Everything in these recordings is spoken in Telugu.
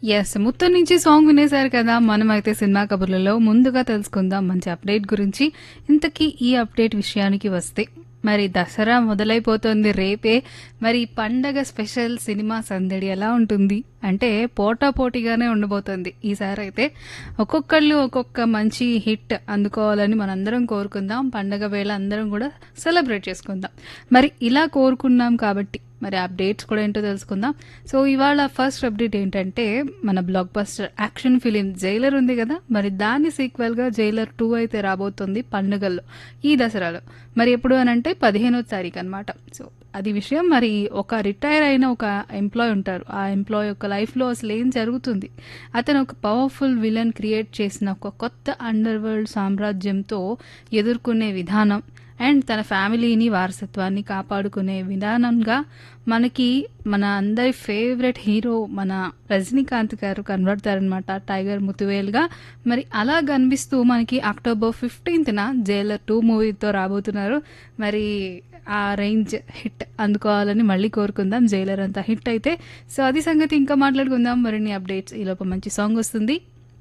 యెస్. ముత్తు నుంచి సాంగ్ వినేశారు కదా! మనమైతే సినిమా కబుర్లలో ముందుగా తెలుసుకుందాం మంచి అప్డేట్ గురించి. ఇంతకీ ఈ అప్డేట్ విషయానికి వస్తే మరి దసరా మొదలైపోతుంది రేపే. మరి పండగ స్పెషల్ సినిమా సందడి ఎలా ఉంటుంది? అంటే పోటాపోటీగానే ఉండబోతుంది ఈసారైతే. ఒక్కొక్కళ్ళు ఒక్కొక్క మంచి హిట్ అందుకోవాలని మనందరం కోరుకుందాం. పండగ వేళ అందరం కూడా సెలబ్రేట్ చేసుకుందాం. మరి ఇలా కోరుకున్నాం కాబట్టి మరి అప్డేట్స్ కూడా ఏంటో తెలుసుకుందాం. సో ఇవాళ ఫస్ట్ అప్డేట్ ఏంటంటే మన blockbuster action film 'Jailer' ఉంది కదా! మరి దాని సీక్వెల్‌గా 'జైలర్ 2' అయితే రాబోతుంది పండుగల్లో ఈ దసరాలో. మరి ఎప్పుడు అనంటే 15వ తారీఖు అనమాట. సో అది విషయం. మరి ఒక రిటైర్ అయిన ఒక ఎంప్లాయ్ ఉంటారు. ఆ ఎంప్లాయ్ యొక్క లైఫ్‌లో అసలు ఏం జరుగుతుంది? అతను ఒక పవర్‌ఫుల్ విలన్ క్రియేట్ చేసిన ఒక కొత్త అండర్ వరల్డ్ సామ్రాజ్యంతో ఎదుర్కొనే విధానం అండ్ తన ఫ్యామిలీని, వారసత్వాన్ని కాపాడుకునే విధానంగా మనకి మన అందరి ఫేవరెట్ హీరో మన రజనీకాంత్ గారు కనబడతారనమాట. టైగర్ ముతువేల్‌గా. మరి అలా కనిపిస్తూ మనకి అక్టోబర్ 15న 'జైలర్ 2' మూవీతో రాబోతున్నారు. మరి ఆ రేంజ్ హిట్ అందుకోవాలని మళ్ళీ కోరుకుందాం. 'జైలర్' అంత హిట్ అయితే. సో అది సంగతి ఇంకా మాట్లాడుకుందాం. మరిన్ని అప్డేట్స్ ఈలోపు మంచి సాంగ్ వస్తుంది.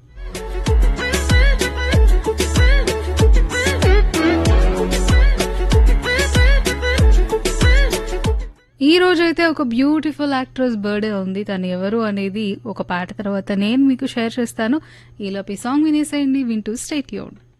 ఈ రోజైతే ఒక బ్యూటిఫుల్ యాక్ట్రెస్ బర్త్‌డే ఉంది. తను ఎవరు అనేది ఒక పాట తర్వాత నేను మీకు షేర్ చేస్తాను. ఈలోపు ఈ సాంగ్ వినేసేయండి. వింటూ స్టే ట్యూన్డ్.